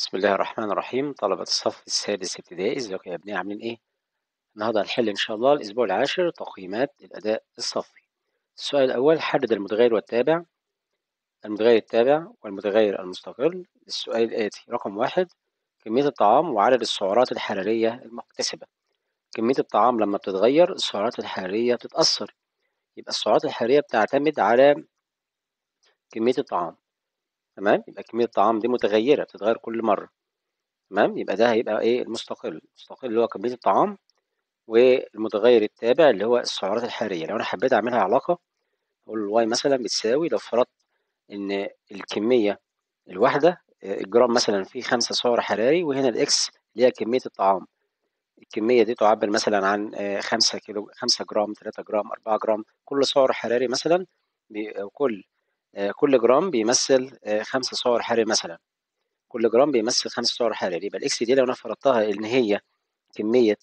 بسم الله الرحمن الرحيم طلبة الصف السادس ابتدائي ازيكم يا ابنائي عاملين ايه؟ النهارده هنحل ان شاء الله الاسبوع العاشر تقييمات الاداء الصفي. السؤال الاول حدد المتغير والتابع المتغير التابع والمتغير المستقل السؤال الاتي رقم واحد كمية الطعام وعدد السعرات الحرارية المكتسبة. كمية الطعام لما بتتغير السعرات الحرارية بتتأثر يبقى السعرات الحرارية بتعتمد على كمية الطعام تمام يبقى كمية الطعام دي متغيرة بتتغير كل مرة تمام يبقى ده هيبقى ايه المستقل المستقل اللي هو كمية الطعام والمتغير التابع اللي هو السعرات الحرارية لو أنا حبيت أعملها علاقة أقول الواي مثلا بتساوي لو فرضت إن الكمية الواحدة الجرام مثلا فيه خمسة سعر حراري وهنا الإكس اللي هي كمية الطعام الكمية دي تعبر مثلا عن خمسة كيلو خمسة جرام تلاتة جرام أربعة جرام كل سعر حراري مثلا كل كل جرام بيمثل خمسة سعر حراري مثلا كل جرام بيمثل خمسة سعر حراري يبقى الإكس دي لو أنا فرضتها إن هي كمية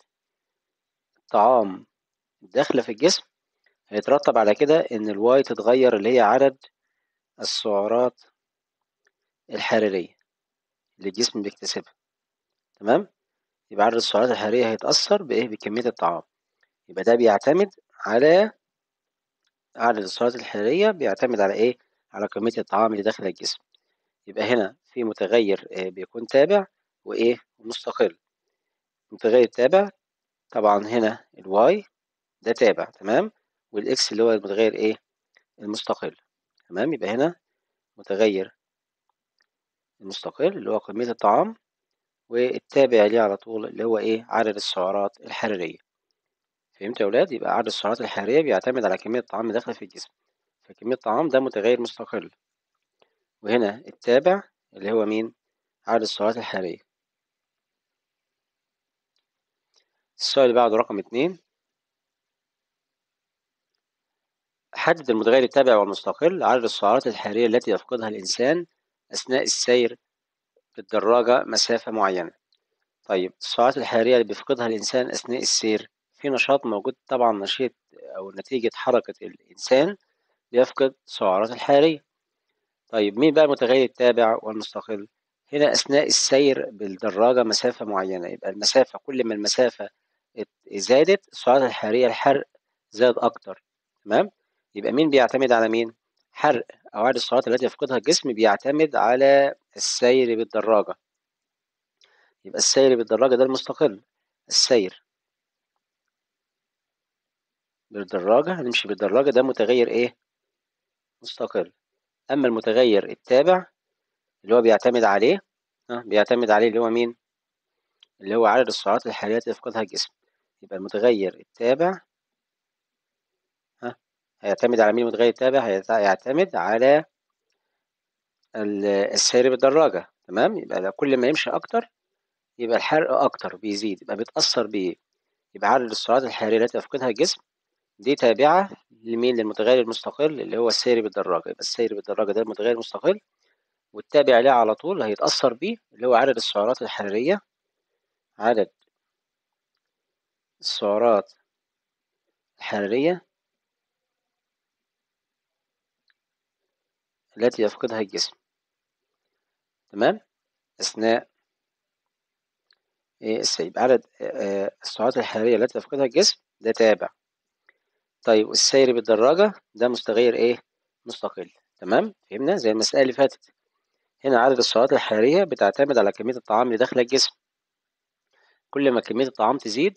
طعام داخلة في الجسم هيترتب على كده إن الواي تتغير اللي هي عدد السعرات الحرارية اللي الجسم بيكتسبها تمام يبقى عدد السعرات الحرارية هيتأثر بإيه بكمية الطعام يبقى ده بيعتمد على عدد السعرات الحرارية بيعتمد على إيه على كمية الطعام اللي داخل الجسم يبقى هنا في متغير بيكون تابع وإيه ومستقل المتغير التابع طبعا هنا الواي ده تابع تمام والاكس اللي هو المتغير ايه المستقل تمام يبقى هنا متغير المستقل اللي هو كمية الطعام والتابع ليه على طول اللي هو ايه عدد السعرات الحرارية فهمت يا ولاد يبقى عدد السعرات الحرارية بيعتمد على كمية الطعام اللي داخلة في الجسم فكمية الطعام ده متغير مستقل وهنا التابع اللي هو مين عدد السعرات الحرارية السؤال اللي بعده رقم اتنين حدد المتغير التابع والمستقل عدد السعرات الحرارية التي يفقدها الإنسان أثناء السير بالدراجة مسافة معينة طيب السعرات الحرارية اللي بيفقدها الإنسان أثناء السير في نشاط موجود طبعا نشيط أو نتيجة حركة الإنسان بيفقد سعرات الحرارية طيب مين بقى المتغير التابع والمستقل هنا أثناء السير بالدراجة مسافة معينة يبقى المسافة كل ما المسافة زادت السعرات الحرارية الحرق زاد أكتر تمام يبقى مين بيعتمد على مين حرق أو عدد السعرات التي يفقدها الجسم بيعتمد على السير بالدراجة يبقى السير بالدراجة ده المستقل السير بالدراجة هنمشي بالدراجة ده متغير إيه مستقل أما المتغير التابع اللي هو بيعتمد عليه بيعتمد عليه اللي هو مين اللي هو عدد السعرات الحرارية التي يفقدها الجسم يبقى المتغير التابع ها هيعتمد على مين المتغير التابع هيعتمد على السير بالدراجة تمام يبقى كل ما يمشي أكتر يبقى الحرق أكتر بيزيد يبقى بيتأثر بيه يبقى عدد السعرات الحرارية التي يفقدها الجسم دي تابعة لمين للمتغير المستقل اللي هو السير بالدراجة يبقى السير بالدراجة ده المتغير المستقل والتابع عليه على طول هيتأثر بيه اللي هو عدد السعرات الحرارية عدد السعرات الحرارية التي يفقدها الجسم تمام أثناء السيب عدد السعرات الحرارية التي يفقدها الجسم ده تابع طيب السير بالدراجة ده متغير ايه مستقل تمام فهمنا زي المسألة اللي فاتت هنا عدد السعرات الحرارية بتعتمد على كمية الطعام اللي داخل الجسم كل ما كمية الطعام تزيد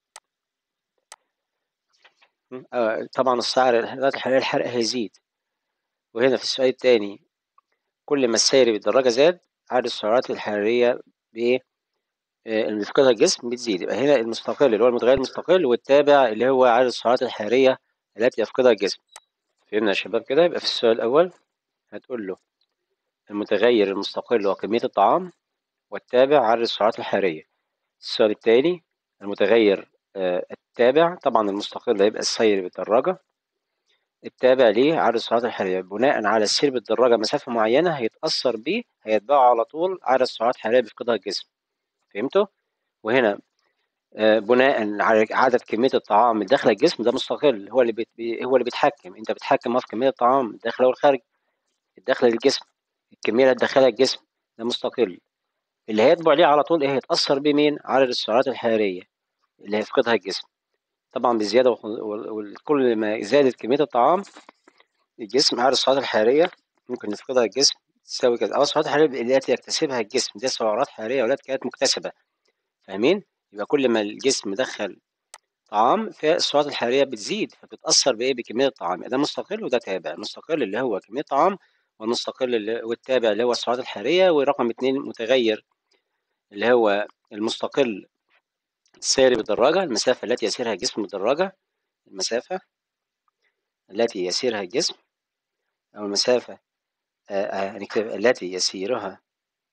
طبعا السعر الحراري الحرق هيزيد وهنا في السؤال الثاني كل ما السير بالدراجة زاد عدد السعرات الحرارية بإيه اللي بيفقدها الجسم بتزيد يبقى هنا المستقل اللي هو المتغير المستقل والتابع اللي هو عدد السعرات الحرارية التي يفقدها الجسم فهمنا يا شباب كده يبقى في السؤال الأول هتقول له المتغير المستقل هو كمية الطعام والتابع عدد السعرات الحرارية السؤال الثاني المتغير التابع طبعا المستقل هيبقى السير بالدراجة التابع ليه عدد السعرات الحرارية بناء على السير بالدراجة مسافة معينة هيتأثر بيه هيتبعه على طول عدد السعرات الحرارية بيفقدها الجسم فهمتوا؟ وهنا بناء على عدد كمية الطعام اللي داخل الجسم ده مستقل هو اللي بي هو اللي بيتحكم انت بتحكم في كمية الطعام الداخل والخارج الداخل للجسم الكمية اللي هتدخلها الجسم ده مستقل اللي هيتبع ليه على طول ايه هيتأثر بمين عدد السعرات الحرارية اللي هيفقدها الجسم طبعا بزيادة وكل ما زادت كمية الطعام الجسم عدد السعرات الحرارية ممكن نفقدها الجسم تساوي كذا أو السعرات الحرارية التي يكتسبها الجسم دي سعرات حرارية يا ولاد كانت مكتسبة فاهمين؟ يبقى كل ما الجسم دخل طعام فالسعرات الحرارية بتزيد فبتأثر بإيه بكمية الطعام ده مستقل وده تابع المستقل اللي هو كمية طعام والمستقل اللي والتابع اللي هو السعرات الحرارية ورقم اتنين متغير اللي هو المستقل الساري بالدراجة المسافة التي يسيرها الجسم بالدراجة المسافة التي يسيرها الجسم أو المسافة هنكتب التي يسيرها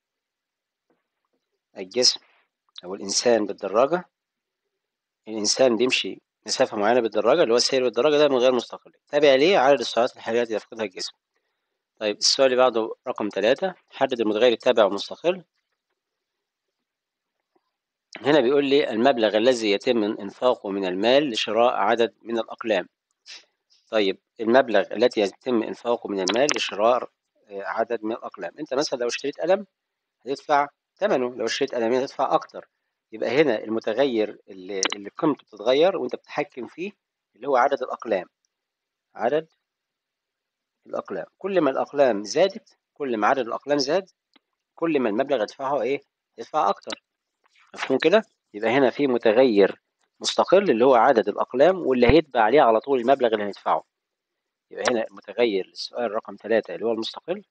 الجسم أو الإنسان بالدراجة الإنسان بيمشي مسافة معينة بالدراجة اللي هو السير بالدراجة ده من غير مستقل تابع ليه عدد السعرات الحرارية التي يفقدها الجسم طيب السؤال اللي بعده رقم ثلاثة حدد المتغير التابع والمستقل هنا بيقول لي المبلغ الذي يتم انفاقه من المال لشراء عدد من الأقلام طيب المبلغ التي يتم انفاقه من المال لشراء عدد من الأقلام أنت مثلا لو اشتريت قلم هتدفع ثمنه لو اشتريت قلمين هتدفع أكتر يبقى هنا المتغير اللي, اللي قيمته بتتغير وأنت بتتحكم فيه اللي هو عدد الأقلام عدد الأقلام كل ما الأقلام زادت كل ما عدد الأقلام زاد كل ما المبلغ يدفعه إيه يدفع أكتر مفهوم كده يبقى هنا في متغير مستقل اللي هو عدد الأقلام واللي هيتبع عليه على طول المبلغ اللي هندفعه يبقى هنا المتغير للسؤال رقم ثلاثة اللي هو المستقل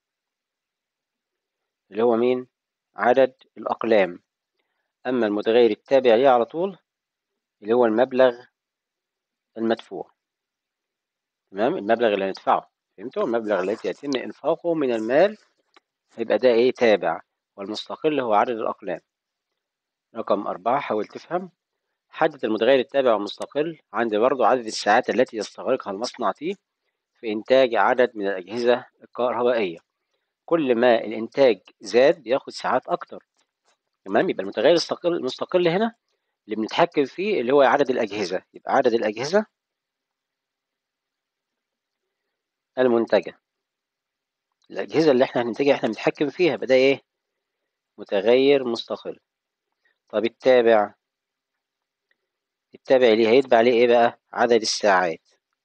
اللي هو مين عدد الأقلام أما المتغير التابع ليه على طول اللي هو المبلغ المدفوع تمام المبلغ اللي هندفعه فهمتوا المبلغ الذي يتم إنفاقه من المال هيبقى ده إيه تابع والمستقل هو عدد الأقلام رقم أربعة حاول تفهم حدد المتغير التابع والمستقل عندي برضو عدد الساعات التي يستغرقها المصنع فيه في إنتاج عدد من الأجهزة الكهربائية كل ما الإنتاج زاد بياخد ساعات أكتر تمام يبقى المتغير المستقل المستقل هنا اللي بنتحكم فيه اللي هو عدد الأجهزة يبقى عدد الأجهزة المنتجة الأجهزة اللي احنا هننتجها احنا بنتحكم فيها بدا ايه متغير مستقل طب التابع التابع ليه هيتبع عليه ايه بقى عدد الساعات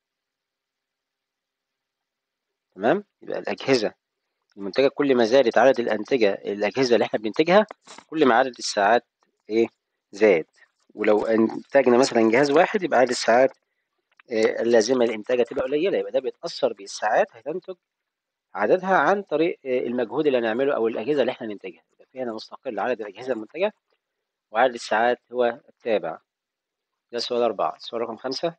تمام يبقى الأجهزة المنتجة كل ما زادت عدد الأنتجة الأجهزة اللي احنا بننتجها كل ما عدد الساعات ايه زاد ولو انتجنا مثلا جهاز واحد يبقى عدد الساعات إيه اللازمة لإنتاجها تبقى قليلة يبقى ده بيتأثر بالساعات هتنتج عددها عن طريق المجهود اللي هنعمله أو الأجهزة اللي احنا ننتجها يبقى في هنا مستقل عدد الأجهزة المنتجة وعدد الساعات هو التابع ده السؤال أربعة السؤال رقم خمسة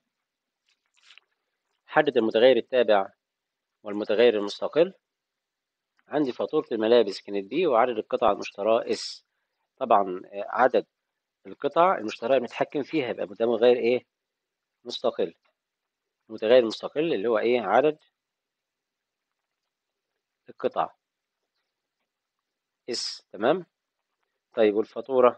حدد المتغير التابع والمتغير المستقل عندي فاتورة الملابس كانت بي وعدد القطع المشتراة اس طبعا عدد القطع المشتراة بنتحكم فيها يبقى ده متغير ايه مستقل المتغير المستقل اللي هو ايه عدد القطع اس تمام طيب والفاتورة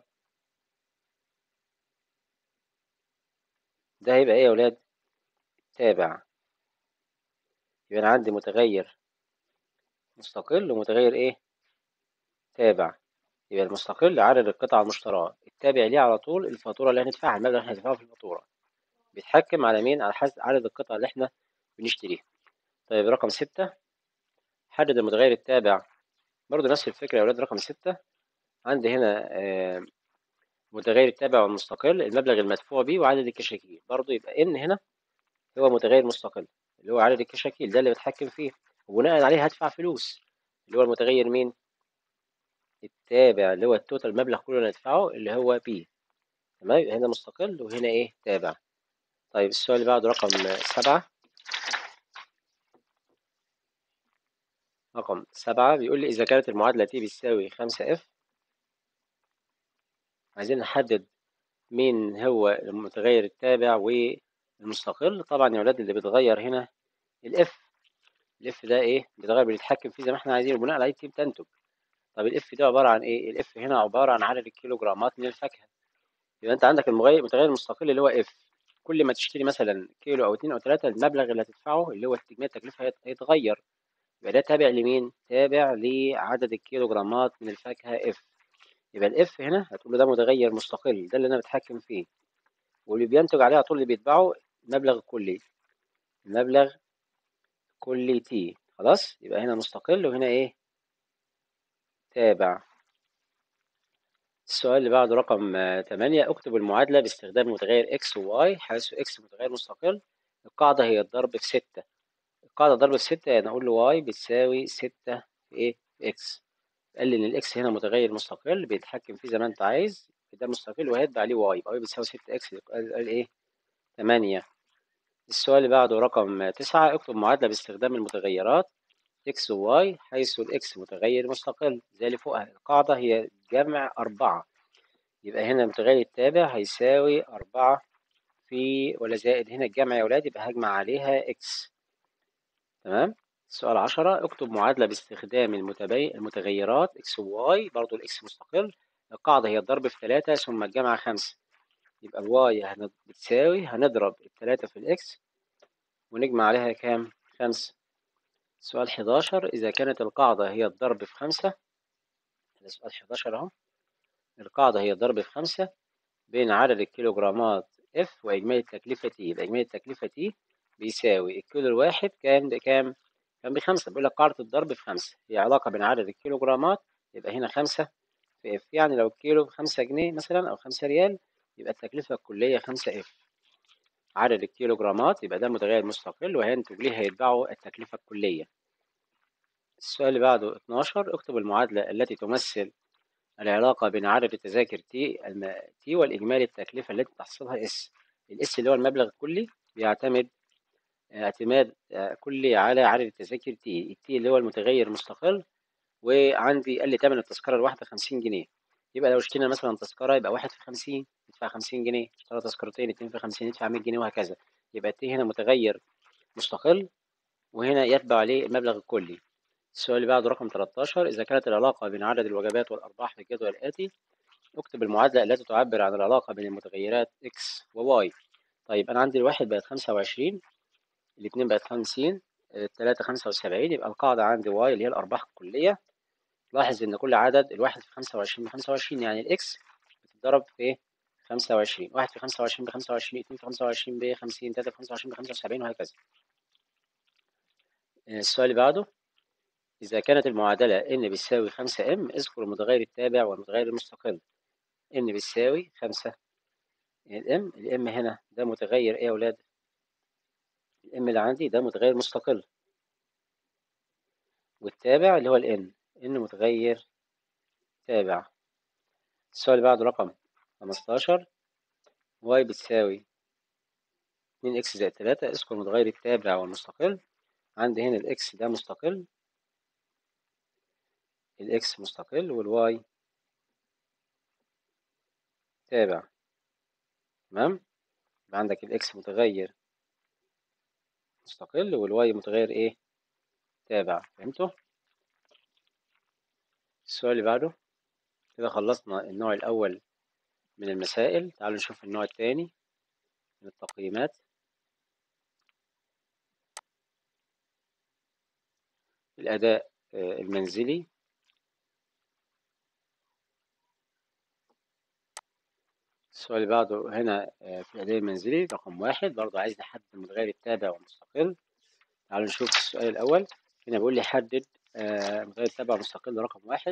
ده هيبقى ايه يا ولاد تابع يبقى انا عندي متغير مستقل ومتغير ايه تابع يبقى المستقل عدد القطع المشتراه التابع ليه على طول الفاتوره اللي هندفعها المبلغ اللي هندفعه في الفاتوره بيتحكم على مين على حسب عدد القطع اللي احنا بنشتريها طيب رقم ستة حدد المتغير التابع برضو نفس الفكرة يا ولاد رقم ستة عندي هنا آه متغير التابع والمستقل المبلغ المدفوع به وعدد الكشاكيل برضو يبقى ان هنا هو متغير مستقل اللي هو عدد الكشاكيل ده اللي بتحكم فيه وبناء عليه هدفع فلوس اللي هو المتغير مين التابع اللي هو التوتال المبلغ كله اللي هدفعه اللي هو بي تمام يبقى هنا مستقل وهنا ايه تابع طيب السؤال اللي بعده رقم سبعة رقم سبعة بيقول لي إذا كانت المعادلة تي بتساوي خمسة اف عايزين نحدد مين هو المتغير التابع والمستقل طبعا يا ولاد اللي بيتغير هنا الاف الاف ده ايه بيتغير بنتحكم فيه زي ما احنا عايزين وبناء عليه تيجي بتنتج طب الاف ده عباره عن ايه الاف هنا عباره عن عدد الكيلوغرامات من الفاكهه يبقى انت عندك المتغير المتغير المستقل اللي هو اف كل ما تشتري مثلا كيلو او اتنين او تلاته المبلغ اللي هتدفعه اللي هو تجميع التكلفه هيتغير يبقى ده تابع لمين تابع لعدد الكيلوغرامات من الفاكهه اف يبقى الاف هنا هتقول له ده متغير مستقل ده اللي انا بتحكم فيه واللي بينتج عليه على طول اللي بيتبعه المبلغ الكلي المبلغ كلي تي خلاص يبقى هنا مستقل وهنا ايه تابع السؤال اللي بعده رقم آه، 8 اكتب المعادلة باستخدام متغير x و y حيث x متغير مستقل القاعدة هي الضرب في 6 القاعدة ضرب في 6 يعني أقول له y بتساوي 6 في إيه في x قال لي إن الإكس هنا متغير مستقل بيتحكم فيه زي ما أنت عايز ده مستقل وهيتبع عليه y يبقى y بتساوي 6 x قال قال إيه 8 السؤال اللي بعده رقم 9 اكتب معادلة باستخدام المتغيرات x و y حيث الإكس متغير مستقل زي اللي فوقها القاعدة هي جمع أربعة يبقى هنا المتغير التابع هيساوي أربعة في ولا زائد هنا الجمع يا ولاد يبقى هجمع عليها x تمام السؤال عشرة اكتب معادلة باستخدام المتبي... المتغيرات x و y برضو الإكس مستقل القاعدة هي الضرب في تلاتة ثم الجمع خمسة يبقى الواي هن... بتساوي هنضرب التلاتة في الإكس ونجمع عليها كام؟ خمسة سؤال 11 إذا كانت القاعدة هي الضرب في خمسة ده سؤال 11 أهو القاعدة هي الضرب في خمسة بين عدد الكيلوغرامات F وإجمالي التكلفة T يبقى إجمالي التكلفة T بيساوي الكيلو الواحد كان بكام؟ كان بخمسة بيقول لك قاعدة الضرب في خمسة هي علاقة بين عدد الكيلوغرامات يبقى هنا خمسة في F يعني لو الكيلو بخمسة جنيه مثلا أو خمسة ريال يبقى التكلفة الكلية خمسة F عدد الكيلوغرامات يبقى ده متغير مستقل وهينتج ليه هيتبعه التكلفة الكلية السؤال اللي بعده 12 اكتب المعادلة التي تمثل العلاقة بين عدد التذاكر تي الم... تي والإجمالي التكلفة التي تحصلها اس الاس اللي هو المبلغ الكلي بيعتمد اعتماد كلي على عدد التذاكر تي التي اللي هو المتغير مستقل وعندي قال لي تمن التذكرة الواحدة 50 جنيه يبقى لو اشترينا مثلا تذكرة يبقى واحد في 50 ندفع 50 جنيه اشترى تذكرتين اتنين في 50 ندفع 100 جنيه وهكذا يبقى التي هنا متغير مستقل وهنا يتبع عليه المبلغ الكلي السؤال اللي بعده رقم 13 إذا كانت العلاقة بين عدد الوجبات والأرباح في الجدول الآتي اكتب المعادلة التي تعبر عن العلاقة بين المتغيرات x و y طيب أنا عندي الواحد بقت 25 الاثنين بقت 50 التلاتة 75 يبقى القاعدة عندي y اللي هي الأرباح الكلية لاحظ إن كل عدد الواحد في 25 ب 25 يعني الإكس بتتضرب في 25 واحد في 25 ب 25 اتنين في 25 ب 50 تلاتة في 25 ب 75 وهكذا السؤال اللي بعده إذا كانت المعادلة n بتساوي 5m اذكر المتغير التابع والمتغير المستقل n بتساوي 5 الm الm هنا ده متغير ايه يا ولاد الm اللي عندي ده متغير مستقل والتابع اللي هو الn n متغير تابع السؤال اللي بعده رقم 15 y بتساوي 2x زائد 3 اذكر المتغير التابع والمستقل عندي هنا الاكس ده مستقل الاكس مستقل والواي تابع تمام يبقى عندك الاكس متغير مستقل والواي متغير ايه تابع فهمتوا السؤال اللي بعده كده خلصنا النوع الاول من المسائل تعالوا نشوف النوع الثاني من التقييمات الاداء المنزلي السؤال اللي بعده هنا في الأداء المنزلي رقم واحد برضه عايز نحدد المتغير التابع والمستقل تعالوا نشوف السؤال الأول هنا بيقول لي حدد متغير تابع مستقل رقم واحد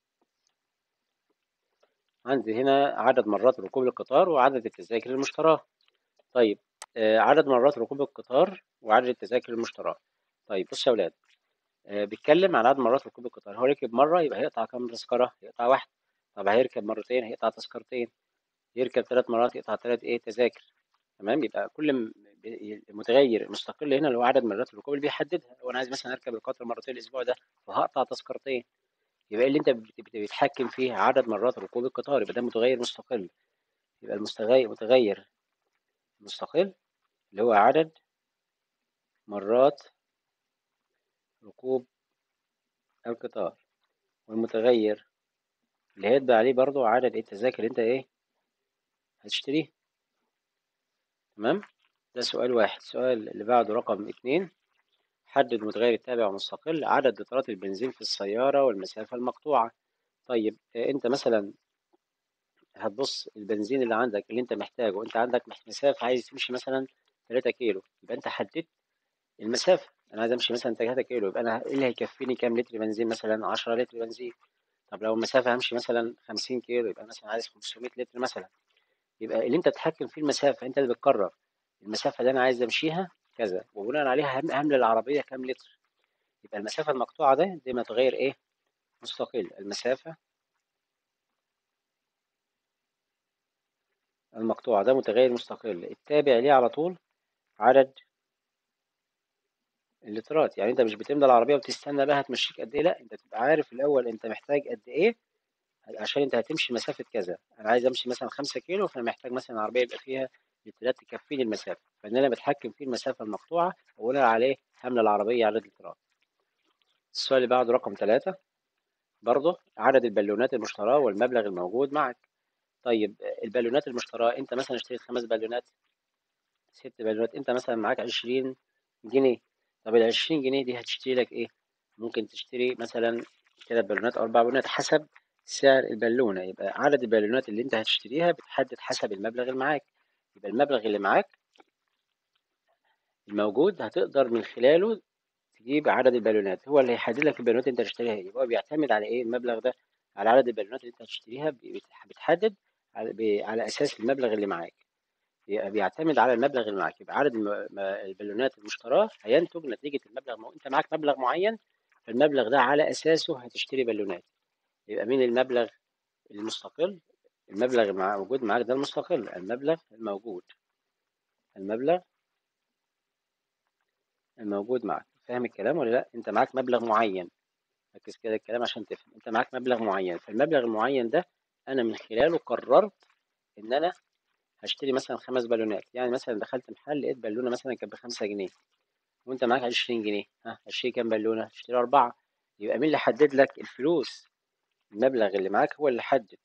عندي هنا عدد مرات ركوب القطار وعدد التذاكر المشتراة طيب عدد مرات ركوب القطار وعدد التذاكر المشتراة طيب بصوا يا ولاد بيتكلم عن عدد مرات ركوب القطار هو ركب مرة يبقى هيقطع كام تذكرة؟ هيقطع واحدة طب هيركب مرتين هيقطع تذكرتين يركب ثلاث مرات يقطع ثلاث ايه تذاكر تمام يبقى كل متغير مستقل هنا اللي هو عدد مرات الركوب اللي بيحددها لو انا عايز مثلا اركب القطر مرتين الاسبوع ده فهقطع تذكرتين يبقى اللي انت بتتحكم فيه عدد مرات ركوب القطار يبقى ده متغير مستقل يبقى المتغير متغير مستقل اللي هو عدد مرات ركوب القطار والمتغير اللي هيتبع عليه برضو عدد التذاكر اللي انت ايه هتشتريه تمام ده سؤال واحد السؤال اللي بعده رقم اتنين حدد متغير التابع ومستقل عدد لترات البنزين في السيارة والمسافة المقطوعة طيب آه، انت مثلا هتبص البنزين اللي عندك اللي انت محتاجه انت عندك مسافة عايز تمشي مثلا 3 كيلو يبقى انت حددت المسافة انا عايز امشي مثلا 3 كيلو يبقى انا ايه اللي هيكفيني كام لتر بنزين مثلا 10 لتر بنزين طب لو المسافة همشي مثلا 50 كيلو يبقى مثلا عايز 500 لتر مثلا يبقى اللي انت تتحكم فيه المسافة انت اللي بتقرر المسافة اللي انا عايز امشيها كذا وبناء عليها هم- هملى العربية كام لتر يبقى المسافة المقطوعة ده دي متغير ايه مستقل المسافة المقطوعة ده متغير مستقل التابع ليه على طول عدد اللترات يعني انت مش بتملى العربية وتستنى بقى هتمشيك قد ايه لا انت تبقى عارف الاول انت محتاج قد ايه عشان انت هتمشي مسافة كذا انا عايز امشي مثلا خمسة كيلو فانا محتاج مثلا العربية يبقى فيها لترات تكفيني المسافة فان انا بتحكم في المسافة المقطوعة وبناء عليه هملى العربية عدد لترات السؤال اللي بعده رقم ثلاثة برضه عدد البالونات المشتراه والمبلغ الموجود معك طيب البالونات المشتراه انت مثلا اشتريت خمس بالونات ست بالونات انت مثلا معاك عشرين جنيه طب العشرين جنيه دي هتشتري لك ايه ممكن تشتري مثلا تلات بالونات او اربع بالونات حسب سعر البالونة يبقى عدد البالونات اللي انت هتشتريها بتحدد حسب المبلغ اللي معاك يبقى المبلغ اللي معاك الموجود هتقدر من خلاله تجيب عدد البالونات هو اللي هيحدد لك البالونات اللي انت هتشتريها ايه يبقى هو بيعتمد على ايه المبلغ ده على عدد البالونات اللي انت هتشتريها بي- بتحدد على, ب- على اساس المبلغ اللي معاك بي- بيعتمد على المبلغ اللي معاك يبقى عدد الم- م- البالونات المشتراه هينتج نتيجة المبلغ مو... انت معاك مبلغ معين فالمبلغ ده على اساسه هتشتري بالونات يبقى مين المبلغ المستقل المبلغ المع- موجود معاك ده المستقل المبلغ الموجود المبلغ الموجود معاك فاهم الكلام ولا لا انت معاك مبلغ معين ركز كده الكلام عشان تفهم انت معاك مبلغ معين فالمبلغ المعين ده انا من خلاله قررت ان انا هشتري مثلا خمس بالونات يعني مثلا دخلت محل لقيت بالونه مثلا كانت بخمسة جنيه وانت معاك عشرين جنيه ها هشتري كام بالونه هشتري اربعه يبقى مين اللي حدد لك الفلوس المبلغ اللي معاك هو اللي حدد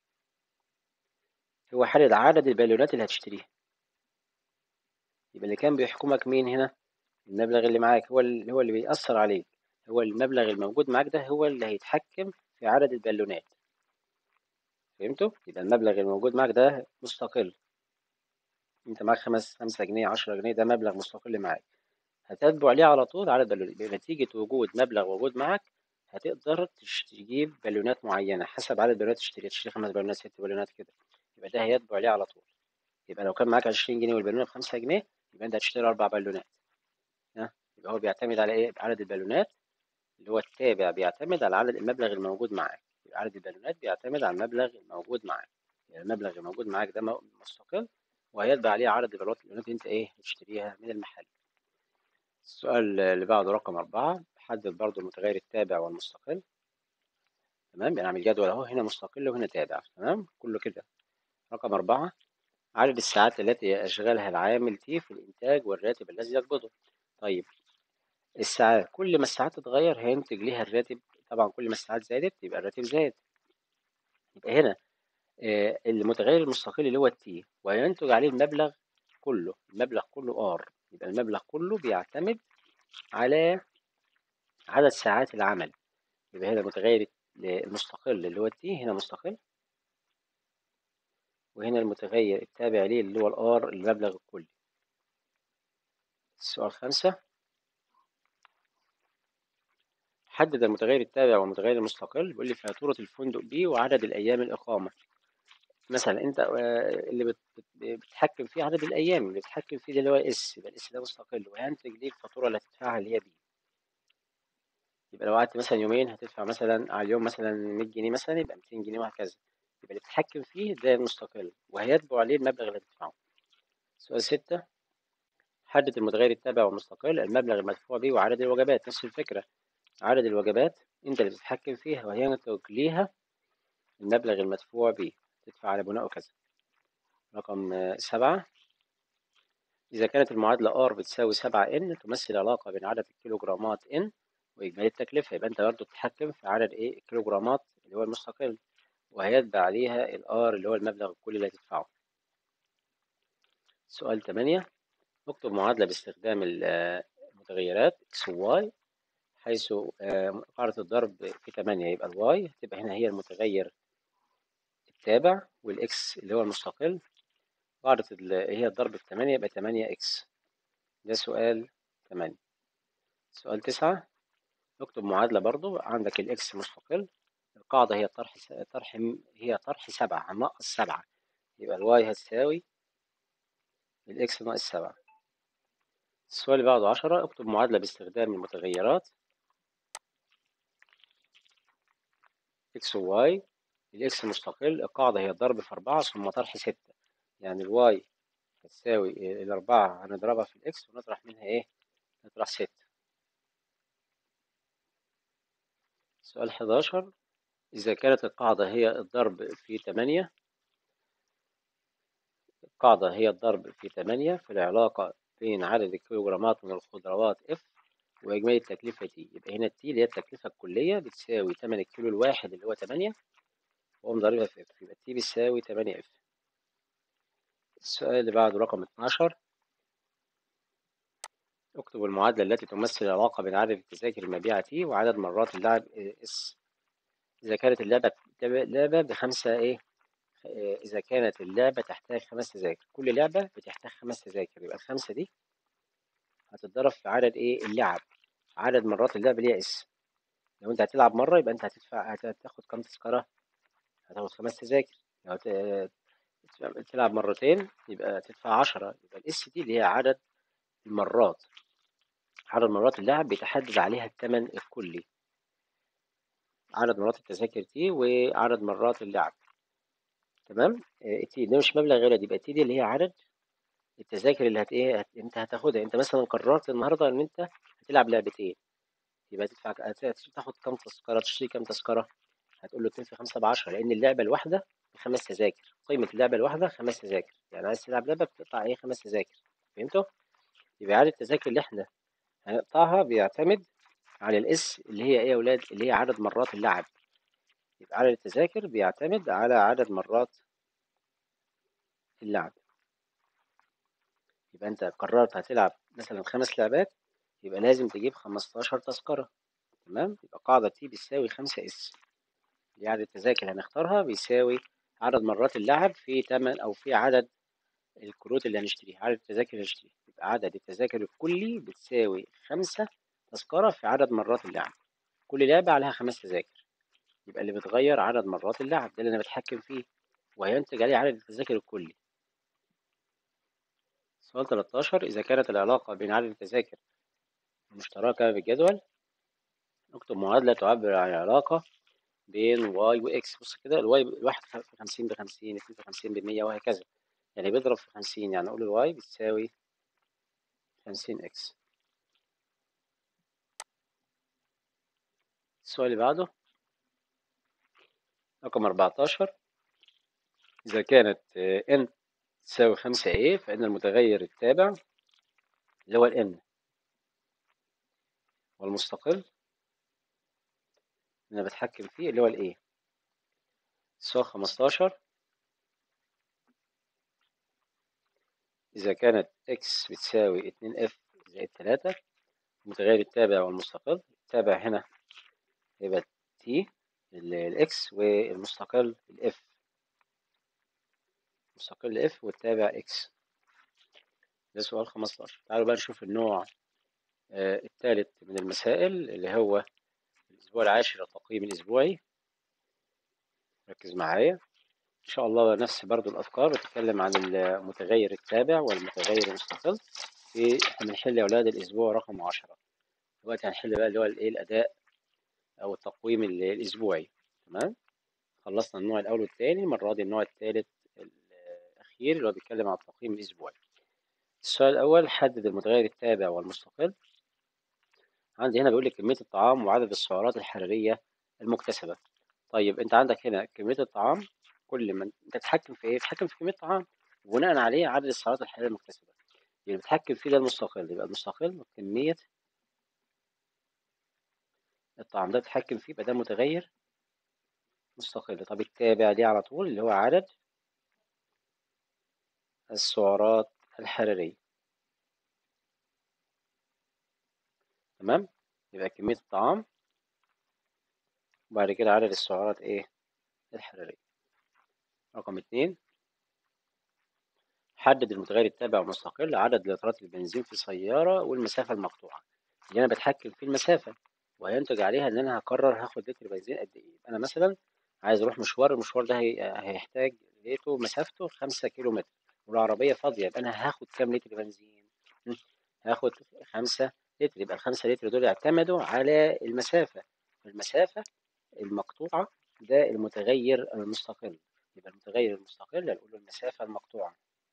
هو حدد عدد البالونات اللي هتشتريها يبقى اللي كان بيحكمك مين هنا المبلغ اللي معاك هو اللي هو اللي بيأثر عليك هو المبلغ الموجود معاك ده هو اللي هيتحكم في عدد البالونات فهمتوا؟ يبقى المبلغ الموجود معاك ده مستقل انت معاك خمس خمسة جنيه عشرة جنيه ده مبلغ مستقل معاك هتتبع عليه على طول عدد بالونات بنتيجة وجود مبلغ موجود معاك هتقدر تش- تجيب بالونات معينة حسب عدد بالونات تشتري تشتري خمس بالونات ست بالونات كده يبقى ده هيتبع عليه على طول يبقى لو كان معاك عشرين جنيه والبالونة بخمسة جنيه يبقى انت هتشتري أربع بالونات ها يبقى هو بيعتمد على ايه؟ عدد البالونات اللي هو التابع بيعتمد على عدد المبلغ الموجود معاك يبقى عدد البالونات بيعتمد على المبلغ الموجود معاك يعني المبلغ الموجود معاك ده م- مستقل وهيتبع عليه عدد البالونات اللي انت ايه هتشتريها من المحل السؤال اللي بعده رقم أربعة حدد برضو المتغير التابع والمستقل تمام بنعمل جدول اهو هنا مستقل وهنا تابع تمام كله كده رقم أربعة عدد الساعات التي يشغلها العامل تي في الإنتاج والراتب الذي يقبضه طيب الساعات كل ما الساعات تتغير هينتج ليها الراتب طبعا كل ما الساعات زادت يبقى الراتب زاد يبقى هنا آه، المتغير المستقل اللي هو التي وينتج عليه المبلغ كله المبلغ كله ار يبقى المبلغ كله بيعتمد على عدد ساعات العمل يبقى هنا المتغير المستقل اللي هو التي هنا مستقل وهنا المتغير التابع ليه اللي هو الار المبلغ الكلي السؤال خمسة حدد المتغير التابع والمتغير المستقل بيقول لي فاتورة الفندق بي وعدد الأيام الإقامة مثلا أنت آه، اللي بت- بت- بتتحكم فيه عدد الأيام اللي بتتحكم فيه ده اللي هو اس يبقى الاس ده مستقل وهينتج ليه الفاتورة اللي هتدفعها اللي هي بي يبقى لو قعدت مثلا يومين هتدفع مثلا على اليوم مثلا 100 جنيه مثلا يبقى 200 جنيه وهكذا يبقى اللي بتتحكم فيه ده المستقل وهيتبع عليه المبلغ اللي هتدفعه سؤال ستة حدد المتغير التابع والمستقل المبلغ المدفوع به وعدد الوجبات نفس الفكرة عدد الوجبات انت اللي بتتحكم فيها وهينتج ليها المبلغ المدفوع به تدفع على بناء كذا رقم آه، سبعة إذا كانت المعادلة R بتساوي سبعة N تمثل علاقة بين عدد الكيلوغرامات N وإجمالي التكلفة يبقى أنت برضه بتتحكم في عدد إيه الكيلوغرامات اللي هو المستقل وهيتبع عليها ال R اللي هو المبلغ الكلي اللي هتدفعه سؤال تمانية اكتب معادلة باستخدام ال- آه، المتغيرات X و Y حيث آه، قاعدة الضرب في 8 يبقى الواي هتبقى هنا هي المتغير التابع والإكس اللي هو المستقل قاعدة ال- هي الضرب في 8 يبقى 8 إكس ده سؤال 8 سؤال 9 اكتب معادلة برضو عندك الإكس مستقل القاعدة هي طرح س- طرح م- هي طرح سبعة هننقص سبعة يبقى الواي هتساوي الإكس ناقص سبعة السؤال اللي بعده عشرة اكتب معادلة باستخدام المتغيرات إكس وواي الإكس مستقل القاعدة هي الضرب في أربعة ثم طرح ستة يعني الواي هتساوي الأربعة هنضربها في الإكس ونطرح منها إيه؟ نطرح ستة سؤال حداشر إذا كانت القاعدة هي الضرب في تمانية القاعدة هي الضرب في تمانية في العلاقة بين عدد الكيلوغرامات من الخضروات F وإجمالي التكلفة T يبقى هنا التي اللي هي التكلفة الكلية بتساوي تمن الكيلو الواحد اللي هو تمانية وأقوم ضاربها في F يبقى التي بتساوي تمانية F السؤال اللي بعده رقم اتناشر اكتب المعادلة التي تمثل العلاقة بين عدد التذاكر المبيعة T وعدد مرات اللعب S إذا كانت اللعبة لعبة بخمسة إيه آه، إذا كانت اللعبة تحتاج خمس تذاكر كل لعبة بتحتاج خمس تذاكر يبقى الخمسة دي هتتضرب في عدد إيه اللعب عدد مرات اللعب ليها اس لو أنت هتلعب مرة يبقى أنت هتدفع هت- هتاخد كام تذكرة هتاخد خمس تذاكر لو ت- تلعب مرتين يبقى تدفع عشرة يبقى الاس دي اللي هي عدد المرات عدد مرات اللعب بيتحدد عليها الثمن الكلي عدد مرات التذاكر تي وعدد مرات اللعب تمام آه، تي ده مش مبلغ غير دي يبقى تي دي اللي هي عدد التذاكر اللي هت ايه هت... انت هتاخدها انت مثلا قررت النهارده ان انت هتلعب لعبتين يبقى تدفع هت- تاخد كام تذكره تشتري كام تذكره هتقول له 2 في 5 ب 10 لان اللعبه الواحده بخمس تذاكر قيمه اللعبه الواحده خمس تذاكر يعني عايز تلعب لعبه بتقطع ايه خمس تذاكر فهمتوا يبقى عدد التذاكر اللي احنا هنقطعها بيعتمد على الاس اللي هي ايه يا اولاد اللي هي عدد مرات اللعب يبقى عدد التذاكر بيعتمد على عدد مرات اللعب يبقى انت قررت هتلعب مثلا خمس لعبات يبقى لازم تجيب 15 تذكرة تمام يبقى قاعدة تي بتساوي 5 اس دي عدد التذاكر اللي هنختارها بيساوي عدد مرات اللعب في تمن أو في عدد الكروت اللي هنشتريها عدد التذاكر اللي هنشتريها يبقى عدد التذاكر الكلي بتساوي خمسة تذكرة في عدد مرات اللعب كل لعبة عليها خمس تذاكر يبقى اللي بتغير عدد مرات اللعب ده اللي أنا بتحكم فيه وهينتج عليه عدد التذاكر الكلي سؤال 13 إذا كانت العلاقة بين عدد التذاكر المشتركة بالجدول اكتب معادلة تعبر عن العلاقة بين واي واكس بص كده الواي الواحد في خمسين بخمسين اتنين في خمسين بمية وهكذا يعني بيضرب في خمسين يعني أقول الواي بتساوي خمسين اكس السؤال اللي بعده رقم أربعتاشر إذا كانت n تساوي خمسة a فإن المتغير التابع اللي هو ال n والمستقل اللي أنا بتحكم فيه اللي هو ال a السؤال خمستاشر إذا كانت x بتساوي اتنين f زائد تلاتة المتغير التابع والمستقل التابع هنا يبقى t الاكس والمستقل الاف مستقل اف والتابع اكس ده سؤال 15 تعالوا بقى نشوف النوع آه الثالث من المسائل اللي هو الاسبوع العاشر التقييم الاسبوعي ركز معايا ان شاء الله نفس برضو الافكار بتتكلم عن المتغير التابع والمتغير المستقل في احنا بنحل يا اولاد الاسبوع رقم 10 دلوقتي هنحل بقى اللي هو الايه الاداء او التقويم الاسبوعي تمام خلصنا النوع الاول والثاني المره دي النوع الثالث الاخير اللي هو بيتكلم عن التقييم الاسبوعي السؤال الاول حدد المتغير التابع والمستقل عندي هنا بيقول لي كميه الطعام وعدد السعرات الحراريه المكتسبه طيب انت عندك هنا كميه الطعام كل ما انت تتحكم في ايه تتحكم في كميه الطعام وبناء عليه عدد السعرات الحراريه المكتسبه اللي بتحكم فيه ده المستقل يبقى المستقل كميه الطعام ده بتحكم فيه يبقى ده متغير مستقل طب التابع دي على طول اللي هو عدد السعرات الحرارية تمام يبقى كمية الطعام وبعد كده عدد السعرات ايه الحرارية رقم اتنين حدد المتغير التابع والمستقل عدد لترات البنزين في سيارة والمسافة المقطوعة اللي أنا بتحكم في المسافة وهينتج عليها إن أنا هقرر هاخد لتر بنزين قد إيه أنا مثلا عايز أروح مشوار المشوار ده هيحتاج لقيته مسافته خمسة كيلو متر والعربية فاضية يبقى أنا هاخد كام لتر بنزين؟ هاخد خمسة لتر يبقى الخمسة لتر دول يعتمدوا على المسافة المسافة المقطوعة ده المتغير المستقل يبقى المتغير المستقل هنقول المسافة المقطوعة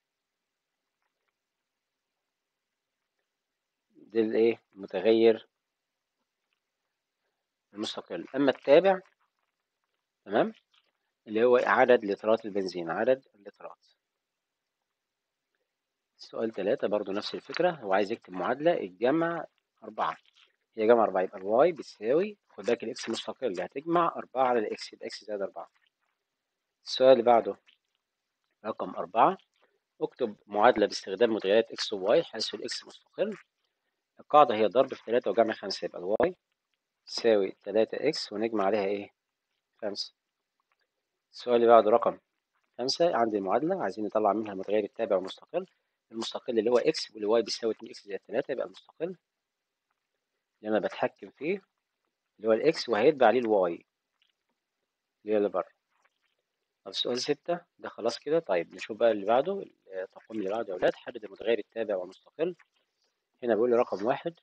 ده الايه المتغير المستقل اما التابع تمام اللي هو عدد لترات البنزين عدد اللترات سؤال ثلاثة برضو نفس الفكرة هو عايز يكتب معادلة الجمع أربعة هي جمع أربعة يبقى الواي بتساوي خد بالك الإكس مستقل هتجمع أربعة على الإكس يبقى إكس زائد أربعة السؤال اللي بعده رقم أربعة اكتب معادلة باستخدام متغيرات إكس وواي حيث الإكس مستقل القاعدة هي ضرب في تلاتة وجمع خمسة يبقى الواي تساوي تلاتة إكس ونجمع عليها إيه خمسة السؤال اللي بعده رقم خمسة عندي المعادلة عايزين نطلع منها المتغير التابع والمستقل المستقل اللي هو إكس واللي واي بيساوي اتنين إكس زائد تلاتة يبقى المستقل اللي أنا بتحكم فيه اللي هو الإكس وهيتبع عليه الواي اللي هي اللي بره طب السؤال ستة ده خلاص كده طيب نشوف بقى اللي بعده التقويم اللي بعده يا أولاد حدد المتغير التابع والمستقل هنا بيقول لي رقم واحد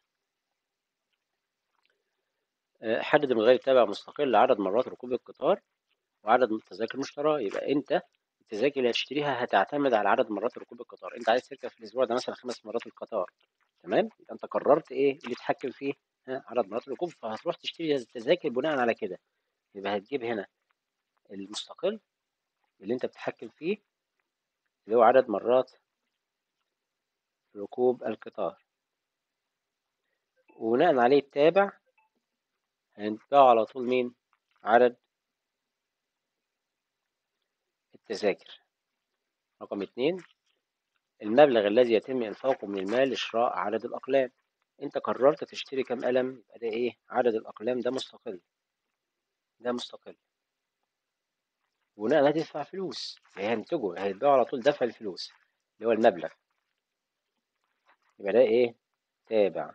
حدد المتغير التابع والمستقل لعدد مرات ركوب القطار وعدد التذاكر المشتراه يبقى أنت التذاكر اللي هتشتريها هتعتمد على عدد مرات ركوب القطار أنت عايز تركب في الأسبوع ده مثلا خمس مرات القطار تمام يبقى أنت قررت إيه اللي تتحكم فيه ها عدد مرات الركوب فهتروح تشتري التذاكر بناء على كده يبقى هتجيب هنا المستقل اللي انت بتتحكم فيه اللي هو عدد مرات ركوب القطار وبناء عليه التابع هنتبعه على طول مين عدد التذاكر رقم اتنين المبلغ الذي يتم إنفاقه من المال لشراء عدد الأقلام أنت قررت تشتري كام قلم يبقى ده إيه عدد الأقلام ده مستقل ده مستقل بناء هتدفع فلوس هينتجوا هيتباعوا على طول دفع الفلوس اللي هو المبلغ يبقى ده ايه تابع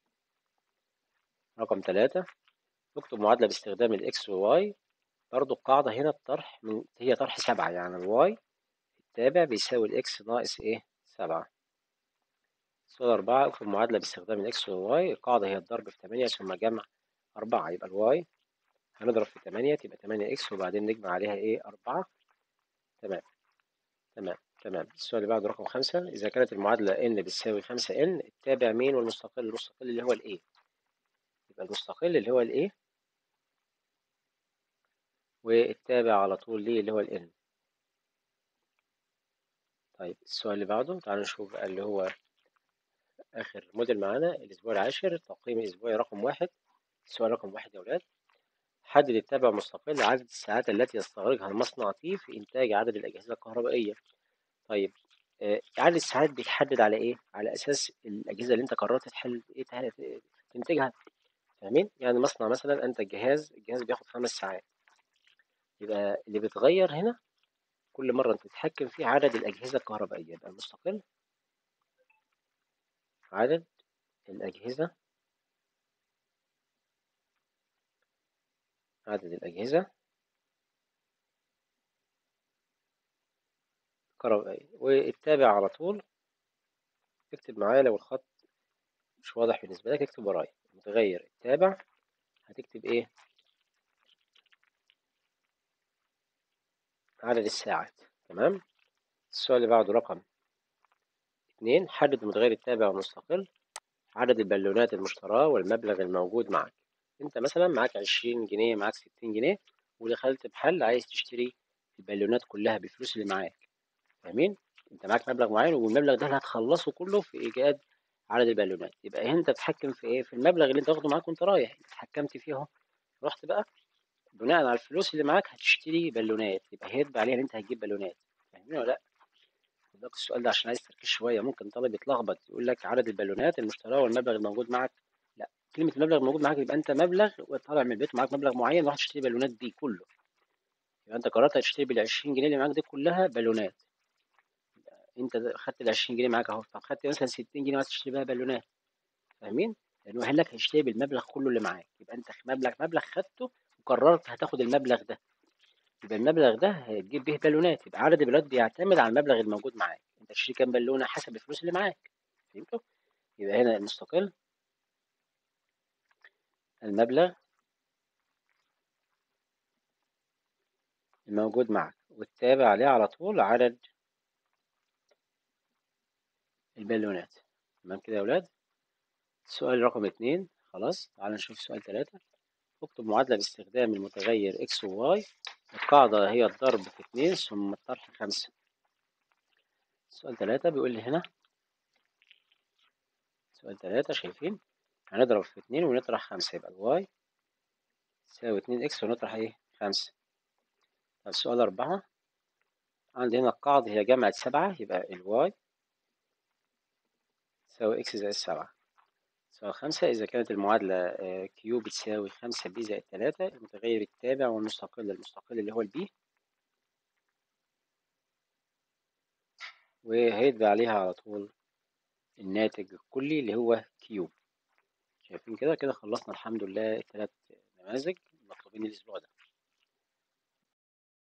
رقم ثلاثة نكتب معادلة باستخدام الإكس وواي برضو القاعدة هنا الطرح من هي طرح سبعة يعني الواي التابع بيساوي الإكس ناقص إيه سبعة سؤال أربعة اكتب معادلة باستخدام الإكس والواي القاعدة هي الضرب في تمانية ثم جمع أربعة يبقى الواي هنضرب في تمانية تبقى تمانية إكس وبعدين نجمع عليها إيه أربعة تمام تمام تمام السؤال اللي بعده رقم خمسة إذا كانت المعادلة n بتساوي خمسة n التابع مين والمستقل المستقل اللي هو ال A يبقى المستقل اللي هو ال A والتابع على طول ليه اللي هو ال N طيب السؤال اللي بعده تعالوا نشوف بقى اللي هو آخر موديل معانا الأسبوع العاشر تقييم الأسبوعي رقم واحد السؤال رقم واحد يا أولاد حدد التابع مستقل عدد الساعات التي يستغرقها المصنع تي في إنتاج عدد الأجهزة الكهربائية طيب آه، عدد الساعات بيتحدد على إيه؟ على أساس الأجهزة اللي أنت قررت تحل إيه تح- تنتجها فاهمين؟ يعني مصنع مثلا أنت الجهاز الجهاز بياخد خمس ساعات يبقى اللي بيتغير هنا كل مرة أنت تتحكم فيه عدد الأجهزة الكهربائية يبقى المستقل عدد الأجهزة عدد الأجهزة الكهربائية والتابع على طول اكتب معايا لو الخط مش واضح بالنسبة لك اكتب ورايا متغير التابع هتكتب ايه عدد الساعات تمام السؤال اللي بعده رقم اتنين حدد المتغير التابع والمستقل عدد البالونات المشتراه والمبلغ الموجود معك انت مثلا معاك عشرين جنيه معاك ستين جنيه ودخلت محل عايز تشتري البالونات كلها بالفلوس اللي معاك فاهمين انت معاك مبلغ معين والمبلغ ده اللي هتخلصه كله في ايجاد عدد البالونات يبقى انت بتتحكم في ايه في المبلغ اللي انت واخده معاك وانت رايح انت اتحكمت فيه اهو رحت بقى بناء على الفلوس اللي معاك هتشتري بالونات يبقى هيتبع عليها ان انت هتجيب بالونات فاهمين ولا لا خد بالك السؤال ده عشان عايز تركيز شويه ممكن طالب يتلخبط يقول لك عدد البالونات المشتراه والمبلغ الموجود معك لا كلمة المبلغ موجود معاك يبقى أنت مبلغ وطالع من البيت معاك مبلغ معين وراح تشتري بالونات بيه كله يبقى أنت قررت تشتري بال 20 جنيه اللي معاك دي كلها بالونات أنت خدت ال 20 جنيه معاك أهو طب خدت مثلا 60 جنيه عايز تشتري بيها بالونات فاهمين؟ لأنه قال لك هشتري بالمبلغ كله اللي معاك يبقى أنت مبلغ مبلغ خدته وقررت هتاخد المبلغ ده يبقى المبلغ ده هتجيب به بالونات يبقى عدد البالونات بيعتمد على المبلغ الموجود معاك أنت تشتري كام بالونة حسب الفلوس اللي معاك فهمتوا؟ يبقى هنا المستقل المبلغ الموجود معك والتابع عليه على طول عدد البالونات تمام كده يا ولاد السؤال رقم اتنين خلاص تعال نشوف سؤال تلاتة اكتب معادلة باستخدام المتغير x و y القاعدة هي الضرب في اتنين ثم الطرح خمسة سؤال تلاتة بيقول لي هنا سؤال تلاتة شايفين هنضرب في اتنين ونطرح خمسة يبقى الواي تساوي اتنين اكس ونطرح ايه خمسة طب سؤال أربعة عندي هنا القاعدة هي جمع سبعة يبقى الواي تساوي اكس زائد سبعة تساوي خمسة إذا كانت المعادلة كيو بتساوي خمسة بي زائد تلاتة المتغير التابع والمستقل المستقل اللي هو البي وهيتبع عليها على طول الناتج الكلي اللي هو كيو شايفين كده كده خلصنا الحمد لله الثلاث نماذج المطلوبين الأسبوع ده